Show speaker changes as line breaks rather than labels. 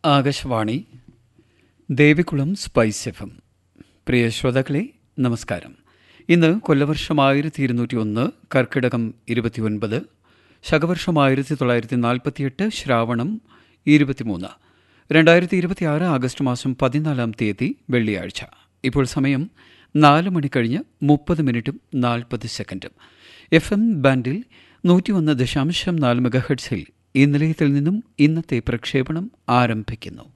Akashvani Devikulam spice F M പ്രിയ ശ്രോതാക്കളെ നമസ്കാരം ഇന്ന് കൊല്ലവർഷം ആയിരത്തി ഇരുന്നൂറ്റി ഒന്ന് കർക്കിടകം ഇരുപത്തിയൊൻപത് ശകവർഷം ആയിരത്തി തൊള്ളായിരത്തി നാൽപ്പത്തിയെട്ട് ശ്രാവണം ഇരുപത്തിമൂന്ന് രണ്ടായിരത്തി ഇരുപത്തിയാറ് ആഗസ്റ്റ് മാസം പതിനാലാം തീയതി വെള്ളിയാഴ്ച ഇപ്പോൾ സമയം നാല് മണി കഴിഞ്ഞ് മുപ്പത് മിനിറ്റും നാൽപ്പത് സെക്കൻഡും എഫ് എം ബാൻഡിൽ നൂറ്റിയൊന്ന് ദശാംശം നാല് മെഗാഹെഡ്സിൽ ഈ നിലയത്തിൽ നിന്നും ഇന്നത്തെ പ്രക്ഷേപണം ആരംഭിക്കുന്നു